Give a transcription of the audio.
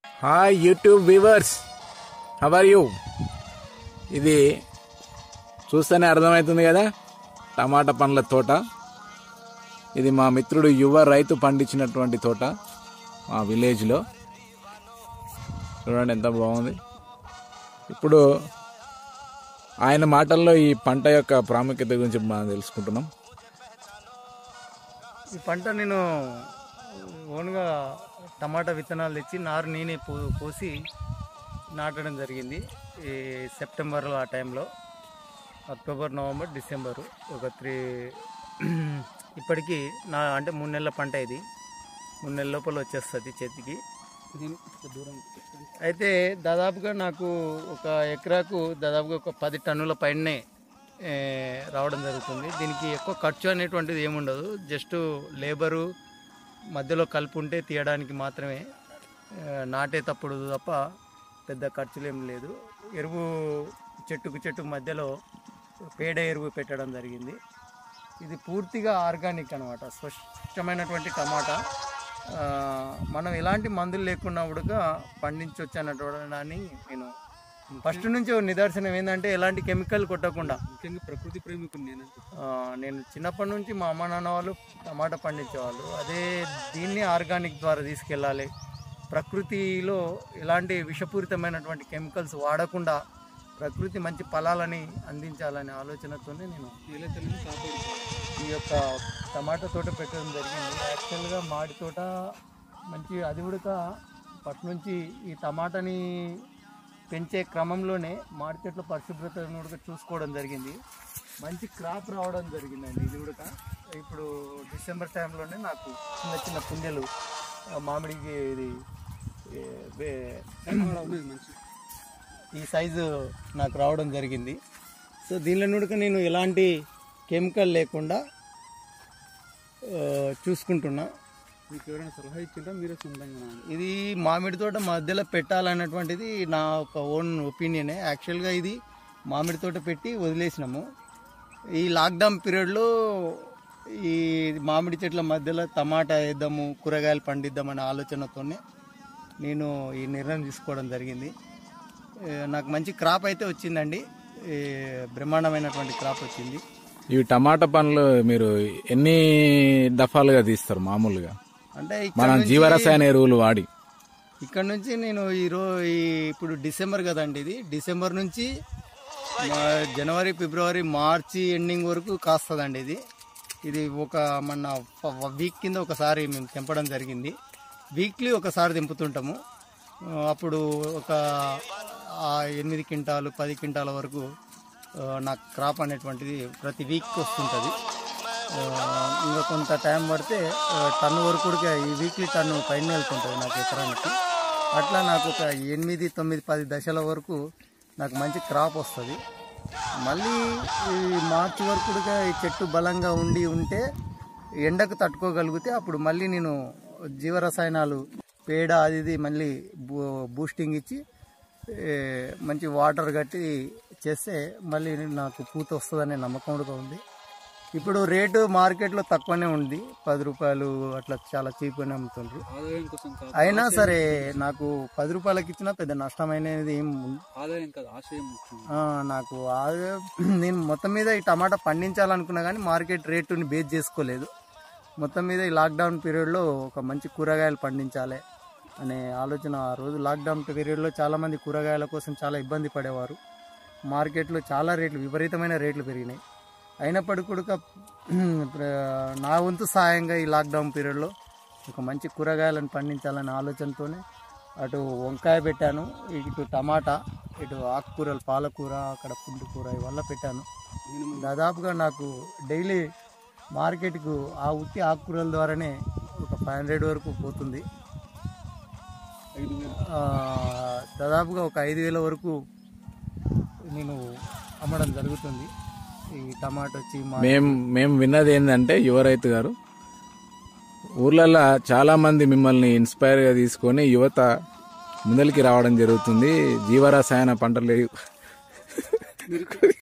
Hi YouTube viewers how are you ఇది చూస్తేనే అర్థమవుతుంది కదా టమాటా పండ్ల తోట ఇది మా మిత్రుడు యువ రైతు పండించినటువంటి తోట మా విలేజ్లో చూడండి ఎంత బాగుంది ఇప్పుడు ఆయన మాటల్లో ఈ పంట యొక్క ప్రాముఖ్యత గురించి మనం తెలుసుకుంటున్నాం ఈ పంట నేను ఓన్గా టమాటా విత్తనాలు తెచ్చి నారు నేనే పో పోసి నాటడం జరిగింది ఈ సెప్టెంబర్లో ఆ టైంలో అక్టోబర్ నవంబర్ డిసెంబరు ఒక త్రీ ఇప్పటికీ నా అంటే మూడు నెలల పంట ఇది మూడు నెలల లోపల వచ్చేస్తుంది చేతికి అయితే దాదాపుగా నాకు ఒక ఎకరాకు దాదాపుగా ఒక పది టన్నుల పైనే ఏ, రావడం జరుగుతుంది దీనికి ఎక్కువ ఖర్చు అనేటువంటిది ఏముండదు జస్ట్ లేబరు మధ్యలో కలుపు ఉంటే తీయడానికి మాత్రమే ఆ, నాటేటప్పుడు తప్ప పెద్ద ఖర్చులు ఏం లేదు ఎరువు చెట్టుకు చెట్టు మధ్యలో పేడ ఎరువు పెట్టడం జరిగింది ఇది పూర్తిగా ఆర్గానిక్ అనమాట స్వచ్ఛమైనటువంటి టమాటా ఆ, మనం ఎలాంటి మందులు లేకుండా కూడా పండించవచ్చు అన్నటువంటి నేను ఫస్ట్ నుంచి ఒక నిదర్శనం ఏంటంటే ఎలాంటి కెమికల్ కొట్టకుండా ముఖ్యంగా ప్రకృతి ప్రేమికుడు నేను ఆ, నేను చిన్నప్పటి నుంచి మా అమ్మ నాన్న వాళ్ళు టమాటా పండించేవాళ్ళు అదే దీన్ని ఆర్గానిక్ ద్వారా తీసుకెళ్ళాలి ప్రకృతిలో ఎలాంటి విషపూరితమైనటువంటి కెమికల్స్ వాడకుండా ప్రకృతి మంచి ఫలాలని అందించాలనే ఆలోచనతోనే నేను నేల తల్లిని కాపాడుకోవాలి ఈ యొక్క టమాటా తోట పెట్టడం జరిగింది యాక్చువల్గా మాడి తోట మంచి అది కూడా ఫస్ట్ నుంచి ఈ టమాటాని పెంచే క్రమంలోనే మాడి చెట్ల పరిశుభ్రతను కూడా చూసుకోవడం జరిగింది మంచి క్రాప్ రావడం జరిగిందండి ఇది కూడా ఇప్పుడు డిసెంబర్ టైంలోనే నాకు చిన్న చిన్న పుంజలు ఆ, మామిడికి ఇది ఏ, వే- ఉన్నది మంచి ఈ సైజు నాకు రావడం జరిగింది సో దీనిలో నుడక నేను ఎలాంటి కెమికల్ లేకుండా ఆ, చూసుకుంటున్నా మీకు ఎవరైనా సలహా ఇచ్చిండ్రా మీరే సొంతంగా నాది? ఇది మామిడి తోట మధ్యలో పెట్టాలన్నటువంటిది నా ఒక ఓన్ ఒపీనియనే యాక్చువల్గా ఇది మామిడి తోట పెట్టి వదిలేసినాము ఈ లాక్డౌన్ పీరియడ్లో ఈ మామిడి చెట్ల మధ్యలో టమాటా వేద్దాము కూరగాయలు పండిద్దామనే ఆలోచనతోనే నేను ఈ నిర్ణయం తీసుకోవడం జరిగింది ఏ, నాకు మంచి క్రాప్ అయితే వచ్చిందండి ఏ, బ్రహ్మాండమైనటువంటి క్రాప్ వచ్చింది ఈ టమాటా పండ్లు మీరు ఎన్ని దఫాలుగా తీస్తారు మామూలుగా అంటే ఇక్కడ మనం నుంచి- జీవరసాయన ఎరువులు వాడి ఇక్కడ నుంచి నేను ఈరోజు ఈ ఇప్పుడు డిసెంబర్ కదండి ఇది డిసెంబర్ నుంచి మా జనవరి ఫిబ్రవరి మార్చి ఎండింగ్ వరకు కాస్తుందండి ఇది ఇది ఒక మన వీక్ కింద ఒకసారి మేము తెంపడం జరిగింది వీక్లీ ఒకసారి తెంపుతుంటాము ఆ, అప్పుడు ఒక ఆ, ఎనిమిది క్వింటాలు పది క్వింటాల వరకు ఆ, నాకు క్రాప్ అనేటువంటిది ప్రతి వీక్ వస్తుంటుంది ఆ, ఇంకా కొంత టైం పడితే ఆ, టన్ను వరకు కూడా ఈ వీక్లీ టన్ను పైన వెళ్తుంటుంది నాకు ఎకరానికి అట్లా నాకు ఒక ఎనిమిది తొమ్మిది పది దశల వరకు నాకు మంచి క్రాప్ వస్తుంది మళ్ళీ ఈ మార్చి వరకు కూడా ఈ చెట్టు బలంగా ఉండి ఉంటే ఎండకు తట్టుకోగలిగితే అప్పుడు మళ్ళీ నేను జీవరసాయనాలు పేడ అది ఇది మళ్ళీ బూ- బూస్టింగ్ ఇచ్చి ఏ, మంచి వాటర్ కట్టి చేస్తే మళ్ళీ నాకు పూత వస్తుందనే నమ్మకం కూడా ఉంది ఇప్పుడు రేటు మార్కెట్లో తక్కువనే ఉంది పది రూపాయలు అట్లా చాలా చీప్గానే అమ్ముతుండ్రు ఆదాయం కోసం కాదు అయినా సరే నాకు పది రూపాయలకి ఇచ్చినా పెద్ద నష్టమైనది ఏం ఉంది. ఆదాయం కాదు ఆశయం ముఖ్యం ఆ, నాకు ఆ- నేను మొత్తం మీద ఈ టమాటా పండించాలనుకున్నా కానీ మార్కెట్ రేటుని బేస్ చేసుకోలేదు మొత్తం మీద ఈ లాక్డౌన్ పీరియడ్లో ఒక మంచి కూరగాయలు పండించాలి అనే ఆలోచన ఆ రోజు లాక్డౌన్ పీరియడ్లో చాలామంది కూరగాయల కోసం చాలా ఇబ్బంది పడేవారు మార్కెట్లో చాలా రేట్లు విపరీతమైన రేట్లు పెరిగినాయి అయినప్పటికీ కూడా ప్ర- నా వంతు సాయంగా ఈ లాక్డౌన్ పీరియడ్లో ఒక మంచి కూరగాయలను పండించాలనే ఆలోచనతోనే అటు వంకాయ పెట్టాను ఇటు టమాటా ఇటు ఆకుకూరలు పాలకూర అక్కడ పుండుకూర ఇవల్ల పెట్టాను దాదాపుగా నాకు డైలీ మార్కెట్కు ఆ ఉత్తి ఆకుకూరల ద్వారానే ఒక ఫైవ్ హండ్రెడ్ వరకు పోతుంది ఐదు వేలు ఆ, దాదాపుగా ఒక ఐదు వేల వరకు నేను అమ్మడం జరుగుతుంది ఈ టమాటో వచ్చి మా మేం మేము విన్నది ఏంటంటే యువ రైతు గారు ఊర్లలో చాలా మంది మిమ్మల్ని ఇన్స్పైర్ గా తీసుకొని యువత ముందలికి రావడం జరుగుతుంది జీవరసాయన పంటలు